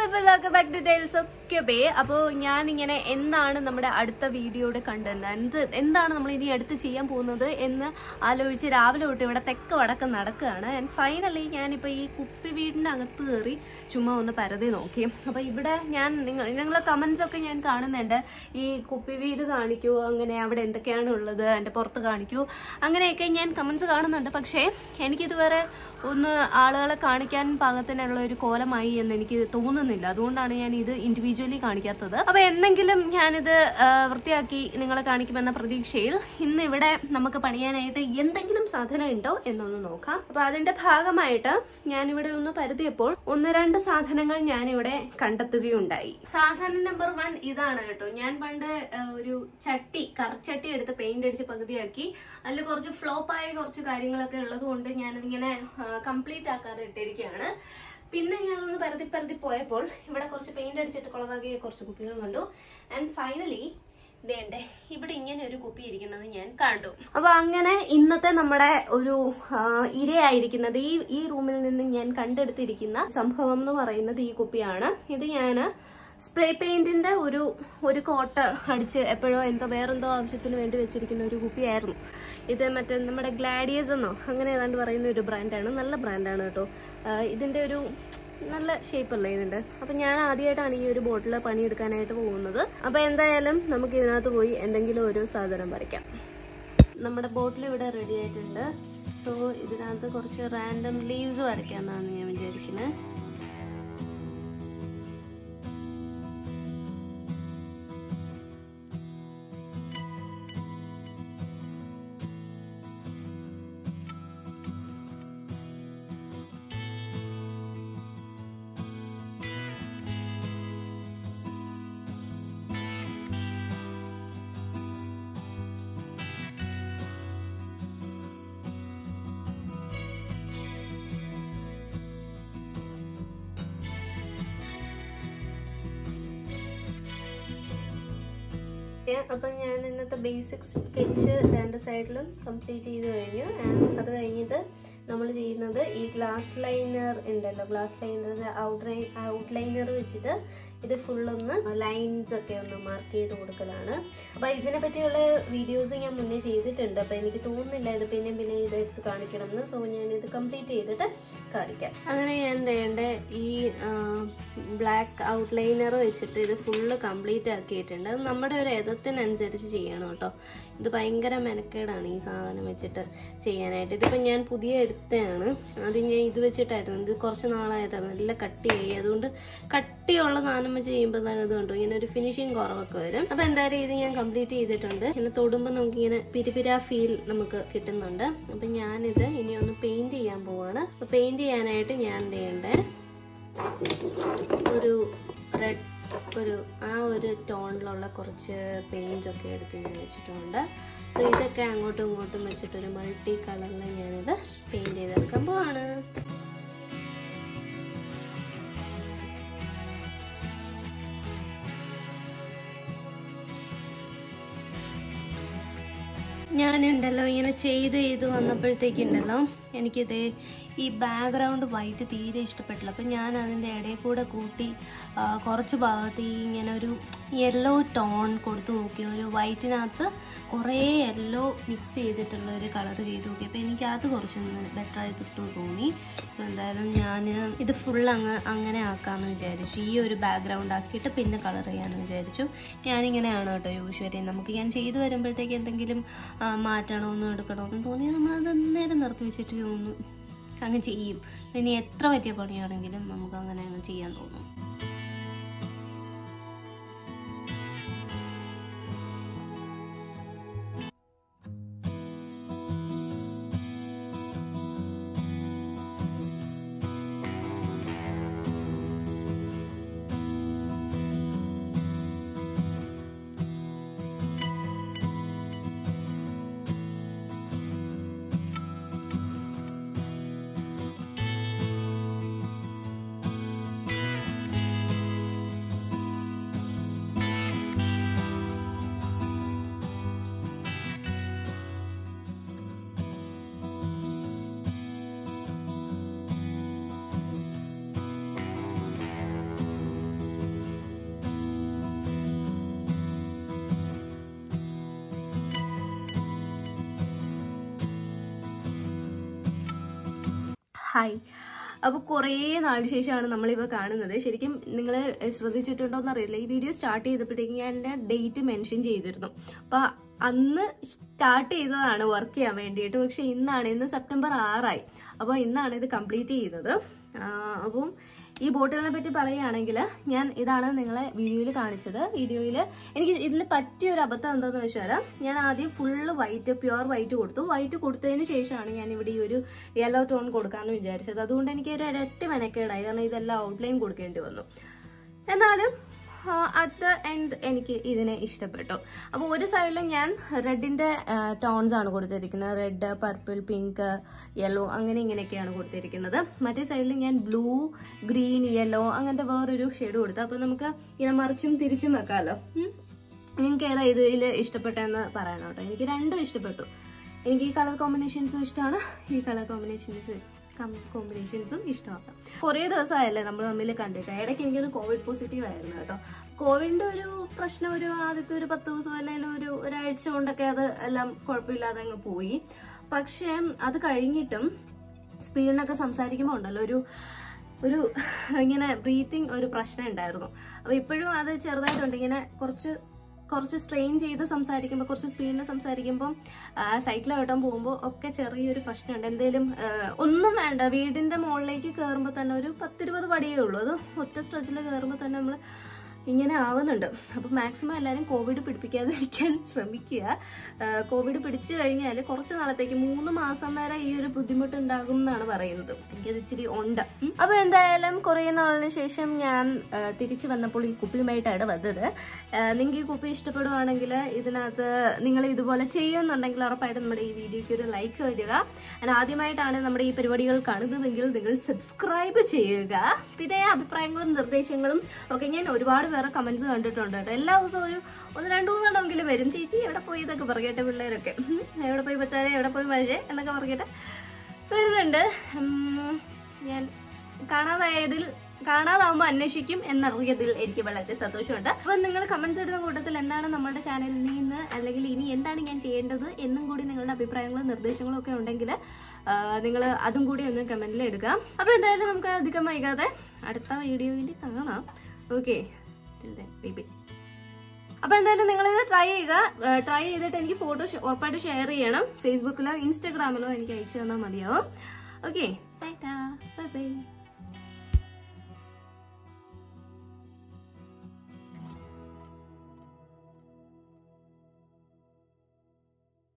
People welcome back to tiles of cube അപ്പോൾ ഞാൻ ഇങ്ങനെ എന്താണ് നമ്മുടെ അടുത്ത വീഡിയോയുടെ കണ്ടന്റ് എന്ത് എന്താണ് നമ്മൾ ഇനി അടുത്ത് ചെയ്യാൻ പോകുന്നത് എന്ന് ആലോചിച്ച് രാവിലെ തൊട്ട് ഇവിടെ തെക്ക് വടക്ക് നടക്കുകയാണ് ആൻഡ് ഫൈനലി ഞാനിപ്പോൾ ഈ കുപ്പി വീടിൻ്റെ അകത്ത് കയറി ചുമ്മാ ഒന്ന് പരതി നോക്കി അപ്പോൾ ഇവിടെ ഞാൻ നിങ്ങൾ നിങ്ങളെ കമൻസ് ഒക്കെ ഞാൻ കാണുന്നുണ്ട് ഈ കുപ്പി വീട് കാണിക്കൂ അങ്ങനെ അവിടെ എന്തൊക്കെയാണ് ഉള്ളത് എൻ്റെ പുറത്ത് കാണിക്കൂ അങ്ങനെയൊക്കെ ഞാൻ കമൻസ് കാണുന്നുണ്ട് പക്ഷേ എനിക്കിതുവരെ ഒന്ന് ആളുകളെ കാണിക്കാൻ പാകത്തിനുള്ള ഒരു കോലമായി എന്ന് എനിക്ക് തോന്നുന്നില്ല അതുകൊണ്ടാണ് ഞാൻ ഇത് ഇൻഡിവിജ്വലി കാണിക്കാത്തത് അപ്പൊ എന്തെങ്കിലും ഞാനിത് ആ, വൃത്തിയാക്കി നിങ്ങളെ കാണിക്കുമെന്ന പ്രതീക്ഷയിൽ ഇന്ന് ഇവിടെ നമുക്ക് പണിയാനായിട്ട് എന്തെങ്കിലും സാധനം ഉണ്ടോ എന്നൊന്ന് നോക്കാം അപ്പൊ അതിന്റെ ഭാഗമായിട്ട് ഞാനിവിടെ ഒന്ന് പരതിയപ്പോൾ ഒന്ന് രണ്ട് സാധനങ്ങൾ ഞാനിവിടെ കണ്ടെത്തുകയുണ്ടായി സാധനം നമ്പർ വൺ ഇതാണ് കേട്ടോ ഞാൻ പണ്ട് ആ, ഒരു ചട്ടി കറച്ചട്ടി എടുത്ത് പെയിന്റ് അടിച്ച് പകുതിയാക്കി അതിൽ കുറച്ച് ഫ്ലോപ്പായ കുറച്ച് കാര്യങ്ങളൊക്കെ ഉള്ളത് കൊണ്ട് ഞാനതിങ്ങനെ കംപ്ലീറ്റ് ആക്കാതെ ഇട്ടിരിക്കുകയാണ് പിന്നെ ഞാനൊന്ന് പരതി പരതി പോയപ്പോൾ ഇവിടെ കുറച്ച് പെയിന്റ് അടിച്ചിട്ട് കുളവാകിയ കുറച്ച് കുപ്പികൾ കണ്ടു ആൻഡ് ഫൈനലി ദേണ്ടേ ഇവിടെ ഇങ്ങനെ ഒരു കുപ്പി ഇരിക്കുന്നത് ഞാൻ കണ്ടു അപ്പൊ അങ്ങനെ ഇന്നത്തെ നമ്മുടെ ഒരു ആ, ഇരയായിരിക്കുന്നത് ഈ ഈ റൂമിൽ നിന്ന് ഞാൻ കണ്ടെടുത്തിരിക്കുന്ന സംഭവം എന്ന് പറയുന്നത് ഈ കുപ്പിയാണ് ഇത് ഞാൻ സ്പ്രേ പെയിന്റിന്റെ ഒരു ഒരു കോട്ട് അടിച്ച് എപ്പോഴോ എന്തോ വേറെന്തോ ആവശ്യത്തിന് വേണ്ടി വെച്ചിരിക്കുന്ന ഒരു കുപ്പിയായിരുന്നു ഇത് മറ്റേ നമ്മുടെ ഗ്ലാഡിയസ് എന്നോ അങ്ങനെ ഏതാണ്ട് പറയുന്ന ഒരു ബ്രാൻഡാണ് നല്ല ബ്രാൻഡാണ് കേട്ടോ ആ, ഇതിന്റെ ഒരു നല്ല ഷേപ്പ് അല്ലേ ഇതിന്റെ അപ്പൊ ഞാൻ ആദ്യമായിട്ടാണ് ഈ ഒരു ബോട്ടിൽ പണിയെടുക്കാനായിട്ട് പോകുന്നത് അപ്പൊ എന്തായാലും നമുക്ക് ഇതിനകത്ത് പോയി എന്തെങ്കിലും ഒരു സാധനം വരയ്ക്കാം നമ്മുടെ ബോട്ടിൽ ഇവിടെ റെഡി ആയിട്ടുണ്ട് സോ ഇതിനകത്ത് കുറച്ച് റാൻഡം ലീവ്സ് വരയ്ക്കാമെന്നാണ് ഞാൻ വിചാരിക്കുന്നത് അപ്പം ഞാൻ ഇന്നത്തെ ബേസിക് സ്കെച്ച് രണ്ട് സൈഡിലും കംപ്ലീറ്റ് ചെയ്ത് കഴിഞ്ഞു And അത് കഴിഞ്ഞിട്ട് നമ്മൾ ചെയ്യുന്നത് ഈ ഗ്ലാസ് ലൈനർ ഉണ്ടല്ലോ ഗ്ലാസ് ലൈനർ ഔട്ട്ലൈൻ ഔട്ട്ലൈനർ വെച്ചിട്ട് ഇത് ഫുള്ളൊന്ന് ലൈൻസ് ഒക്കെ ഒന്ന് മാർക്ക് ചെയ്ത് കൊടുക്കലാണ് അപ്പോൾ ഇതിനെ പറ്റിയുള്ള വീഡിയോസ് ഞാൻ മുന്നേ ചെയ്തിട്ടുണ്ട് അപ്പോൾ എനിക്ക് തോന്നുന്നില്ല ഇത് പിന്നെ പിന്നെ ഇത് എടുത്ത് കാണിക്കണം എന്ന് സോ ഞാൻ ഇത് കംപ്ലീറ്റ് ചെയ്തിട്ട് കാണിക്കാം അങ്ങനെ ഞാൻ വേണ്ട ഈ ബ്ലാക്ക് ഔട്ട്ലൈനർ വെച്ചിട്ട് ഇത് ഫുള്ള് കംപ്ലീറ്റ് ആക്കിയിട്ടുണ്ട് അത് നമ്മുടെ ഒരു എതത്തിനനുസരിച്ച് ചെയ്യണം കേട്ടോ ഇത് ഭയങ്കര മെനക്കേടാണ് ഈ സാധനം വെച്ചിട്ട് ചെയ്യാനായിട്ട് ഇതിപ്പോൾ ഞാൻ പുതിയ എടുത്തതാണ് അത് ഞാൻ ഇത് വെച്ചിട്ടായിരുന്നു ഇത് കുറച്ച് നാളായതാണ് നല്ല കട്ടിയായി അതുകൊണ്ട് കട്ടിയുള്ള സാധനം വെച്ച് ചെയ്യുമ്പോൾ അത് കണ്ടു ഇങ്ങനെ ഒരു ഫിനിഷിങ് കുറവൊക്കെ വരും അപ്പോൾ എന്തായാലും ഇത് ഞാൻ കംപ്ലീറ്റ് ചെയ്തിട്ടുണ്ട് ഇങ്ങനെ തൊടുമ്പോൾ നമുക്കിങ്ങനെ പിരിപിര ഫീൽ നമുക്ക് കിട്ടുന്നുണ്ട് അപ്പം ഞാനിത് ഇനി ഒന്ന് പെയിന്റ് ചെയ്യാൻ പോവാണ് അപ്പോൾ പെയിന്റ് ചെയ്യാനായിട്ട് ഞാൻ എന്ത് ചെയ്യണ്ടേ ഒരു റെഡ് ഒരു ആ ഒരു ടോണിലുള്ള കുറച്ച് പെയിൻസ് ഒക്കെ എടുത്ത് ഞാൻ വെച്ചിട്ടുണ്ട് സോ ഇതൊക്കെ അങ്ങോട്ടും ഇങ്ങോട്ടും വെച്ചിട്ട് ഒരു മൾട്ടി കളറിൽ ഞാനിത് പെയിന്റ് ചെയ്തെടുക്കാൻ പോവാണ് ഞാനുണ്ടല്ലോ ഇങ്ങനെ ചെയ്ത് ചെയ്ത് വന്നപ്പോഴത്തേക്കുണ്ടല്ലോ എനിക്കിത് ഈ ബാക്ക്ഗ്രൗണ്ട് വൈറ്റ് തീരെ ഇഷ്ടപ്പെട്ടില്ല അപ്പം ഞാൻ അതിൻ്റെ ഇടയിൽ കൂടെ കൂട്ടി ആ, കുറച്ച് ഭാഗത്ത് ഈ ഇങ്ങനെ ഒരു യെല്ലോ ടോൺ കൊടുത്തു നോക്കി ഒരു വൈറ്റിനകത്ത് കുറേ യെല്ലോ മിക്സ് ചെയ്തിട്ടുള്ള ഒരു കളർ ചെയ്ത് നോക്കി അപ്പോൾ എനിക്ക് അത് കുറച്ചൊന്ന് ബെറ്റർ ആയി കിട്ടു തോന്നി സോ എന്തായാലും ഞാൻ ഇത് ഫുൾ അങ്ങ് അങ്ങനെ ആക്കാമെന്ന് വിചാരിച്ചു ഈ ഒരു ബാക്ക്ഗ്രൗണ്ട് ആക്കിയിട്ട് പിന്നെ കളർ ചെയ്യാമെന്ന് വിചാരിച്ചു ഞാനിങ്ങനെയാണ് കേട്ടോ യൂഷ്വലി നമുക്ക് ഞാൻ ചെയ്തു വരുമ്പോഴത്തേക്ക് എന്തെങ്കിലും ആ, മാറ്റണമെന്നോ എടുക്കണമെന്നോ തോന്നിയാൽ നമ്മളത് നേരെ നിർത്തി വെച്ചിട്ട് ഒന്ന് അങ്ങ് ചെയ്യും ഇനി എത്ര പറ്റിയ പണിയാണെങ്കിലും നമുക്ക് അങ്ങനെ അങ്ങ് ചെയ്യാൻ തോന്നും ഹായ് അപ്പോൾ കുറേ നാളിന് ശേഷമാണ് നമ്മളിവ കാണുന്നത് ശരിക്കും നിങ്ങൾ ശ്രദ്ധിച്ചിട്ടുണ്ടോ എന്നറിയില്ല ഈ വീഡിയോ സ്റ്റാർട്ട് ചെയ്തപ്പോഴത്തേക്കും ഞാൻ എൻ്റെ ഡേറ്റ് മെൻഷൻ ചെയ്തിരുന്നു അപ്പോൾ അന്ന് സ്റ്റാർട്ട് ചെയ്തതാണ് വർക്ക് ചെയ്യാൻ വേണ്ടിയിട്ട് പക്ഷെ ഇന്നാണ് ഇന്ന് സെപ്റ്റംബർ ആറായി അപ്പോൾ ഇന്നാണ് ഇത് കംപ്ലീറ്റ് ചെയ്തത് അപ്പം ഈ ബോട്ടുകളെ പറ്റി പറയുകയാണെങ്കിൽ ഞാൻ ഇതാണ് നിങ്ങളെ വീഡിയോയിൽ കാണിച്ചത് വീഡിയോയിൽ എനിക്ക് ഇതിൽ പറ്റിയ ഒരു അബദ്ധം എന്താണെന്ന് വെച്ചാൽ ഞാൻ ആദ്യം ഫുള്ള് വൈറ്റ് പ്യുവർ വൈറ്റ് കൊടുത്തു വൈറ്റ് കൊടുത്തതിന് ശേഷമാണ് ഞാൻ ഇവിടെ ഈ ഒരു യെല്ലോ ടോൺ കൊടുക്കാമെന്ന് വിചാരിച്ചത് അതുകൊണ്ട് എനിക്ക് ഒരു ഇരട്ടി മെനക്കേടായി കാരണം ഇതെല്ലാം ഔട്ട്ലൈൻ കൊടുക്കേണ്ടി വന്നു എന്നാലും അറ്റ് ദ എൻഡ് എനിക്ക് ഇതിനെ ഇഷ്ടപ്പെട്ടു അപ്പോൾ ഒരു സൈഡിൽ ഞാൻ റെഡിന്റെ ടോൺസ് ആണ് കൊടുത്തിരിക്കുന്നത് റെഡ് പർപ്പിൾ പിങ്ക് യെല്ലോ അങ്ങനെ ഇങ്ങനെയൊക്കെയാണ് കൊടുത്തിരിക്കുന്നത് മറ്റേ സൈഡിൽ ഞാൻ ബ്ലൂ ഗ്രീൻ യെല്ലോ അങ്ങനത്തെ വേറൊരു ഷെയ്ഡ് കൊടുത്തു അപ്പോൾ നമുക്ക് ഇങ്ങനെ മറിച്ചും തിരിച്ചും വെക്കാമല്ലോ ഉം. നിങ്ങൾക്ക് ഏതാ ഇതിൽ ഇഷ്ടപ്പെട്ടതെന്ന് പറയണം കേട്ടോ എനിക്ക് രണ്ടും ഇഷ്ടപ്പെട്ടു എനിക്ക് ഈ കളർ കോമ്പിനേഷൻസും ഇഷ്ടമാണ് ഈ കളർ കോമ്പിനേഷൻസ് കോമ്പിനേഷൻസും ഇഷ്ടമാണ് കുറേ ദിവസമായല്ലേ നമ്മൾ തമ്മിൽ കണ്ടിട്ട് ഇടയ്ക്ക് എനിക്കൊന്ന് കോവിഡ് പോസിറ്റീവ് ആയിരുന്നു കേട്ടോ കോവിഡിന്റെ ഒരു പ്രശ്നം ഒരു ആദ്യത്തെ ഒരു പത്ത് ദിവസം അല്ലെങ്കിൽ ഒരു ഒരാഴ്ച കൊണ്ടൊക്കെ അത് എല്ലാം കുഴപ്പമില്ലാതെ അങ്ങ് പോയി പക്ഷേ അത് കഴിഞ്ഞിട്ടും സ്പീഡിനൊക്കെ സംസാരിക്കുമ്പോൾ ഉണ്ടല്ലോ ഒരു ഒരു ഇങ്ങനെ ബ്രീത്തിങ് ഒരു പ്രശ്നം ഉണ്ടായിരുന്നു അപ്പൊ ഇപ്പോഴും അത് ചെറുതായിട്ടുണ്ട് ഇങ്ങനെ കുറച്ച് കുറച്ച് സ്ട്രെയിൻ ചെയ്ത് സംസാരിക്കുമ്പോൾ കുറച്ച് സ്പീഡിൽ സംസാരിക്കുമ്പോൾ സൈക്കിൾ ഓട്ടാൻ പോകുമ്പോൾ ഒക്കെ ചെറിയൊരു പ്രശ്നമുണ്ട് എന്തേലും ആ, ഒന്നും വേണ്ട വീടിന്റെ മുകളിലേക്ക് കയറുമ്പോൾ തന്നെ ഒരു പത്തിരുപത് പടിയേ ഉള്ളൂ അത് ഒറ്റ സ്ട്രെച്ചിൽ കയറുമ്പോൾ തന്നെ നമ്മൾ ഇങ്ങനെ ആവുന്നുണ്ട് അപ്പം മാക്സിമം എല്ലാവരും കോവിഡ് പിടിപ്പിക്കാതിരിക്കാൻ ശ്രമിക്കുക ആ, കോവിഡ് പിടിച്ചു കഴിഞ്ഞാൽ കുറച്ച് നാളത്തേക്ക് മൂന്ന് മാസം വരെ ഈ ഒരു ബുദ്ധിമുട്ട് ഉണ്ടാകും എന്നാണ് പറയുന്നത് എനിക്കത് ഇച്ചിരി ഉണ്ട് ഉം. അപ്പൊ എന്തായാലും കുറേ നാളിന് ശേഷം ഞാൻ ആ, തിരിച്ചു വന്നപ്പോൾ ഈ കുപ്പിയുമായിട്ടാണ് വന്നത് നിങ്ങൾക്ക് ഈ കുപ്പി ഇഷ്ടപ്പെടുവാണെങ്കിൽ ഇതിനകത്ത് നിങ്ങൾ ഇതുപോലെ ചെയ്യുന്നുണ്ടെങ്കിൽ ഉറപ്പായിട്ടും നമ്മുടെ ഈ വീഡിയോയ്ക്ക് ഒരു ലൈക്ക് വരിക And ആദ്യമായിട്ടാണ് നമ്മുടെ ഈ പരിപാടികൾ കാണുന്നതെങ്കിൽ നിങ്ങൾ സബ്സ്ക്രൈബ് ചെയ്യുക പിന്നെ അഭിപ്രായങ്ങളും നിർദ്ദേശങ്ങളും ഒക്കെ ഞാൻ ഒരുപാട് പേരെ കമന്റ്സ് കണ്ടിട്ടുണ്ട് കേട്ടോ എല്ലാ ദിവസവും ഒരു ഒന്ന് രണ്ടു മൂന്നെണ്ണമെങ്കിലും വരും ചേച്ചി എവിടെ പോയി ഇതൊക്കെ പറയട്ടെ പിള്ളേരൊക്കെ ഉം, എവിടെ പോയി പച്ചാരെ എവിടെ പോയി മഴ എന്നൊക്കെ പറയട്ടെ വരുന്നുണ്ട് ഉം, ഞാൻ കാണാതായതിൽ കാണാതാവുമ്പോൾ അന്വേഷിക്കും എന്നറിയതിൽ എനിക്ക് വളരെ സന്തോഷമുണ്ട് അപ്പൊ നിങ്ങൾ കമന്റ്സ് ഇടുന്ന കൂട്ടത്തിൽ എന്താണ് നമ്മുടെ ചാനലിൽ നിന്ന് അല്ലെങ്കിൽ ഇനി എന്താണ് ഞാൻ ചെയ്യേണ്ടത് എന്നും കൂടി നിങ്ങളുടെ അഭിപ്രായങ്ങളും നിർദ്ദേശങ്ങളും ഒക്കെ ഉണ്ടെങ്കിൽ നിങ്ങൾ അതും കൂടി ഒന്ന് കമന്റിൽ ഇടുക അപ്പൊ എന്തായാലും നമുക്ക് അധികം വൈകാതെ അടുത്ത വീഡിയോയിൽ കാണാം ഓക്കെ അപ്പൊ എന്തായാലും നിങ്ങൾ ഇത് ട്രൈ ചെയ്യുക ട്രൈ ചെയ്തിട്ട് എനിക്ക് ഫോട്ടോ ഉറപ്പായിട്ട് ഷെയർ ചെയ്യണം ഫേസ്ബുക്കിലോ ഇൻസ്റ്റാഗ്രാമിലോ എനിക്ക് അയച്ചു തന്നാൽ മതിയാവും ഓക്കെ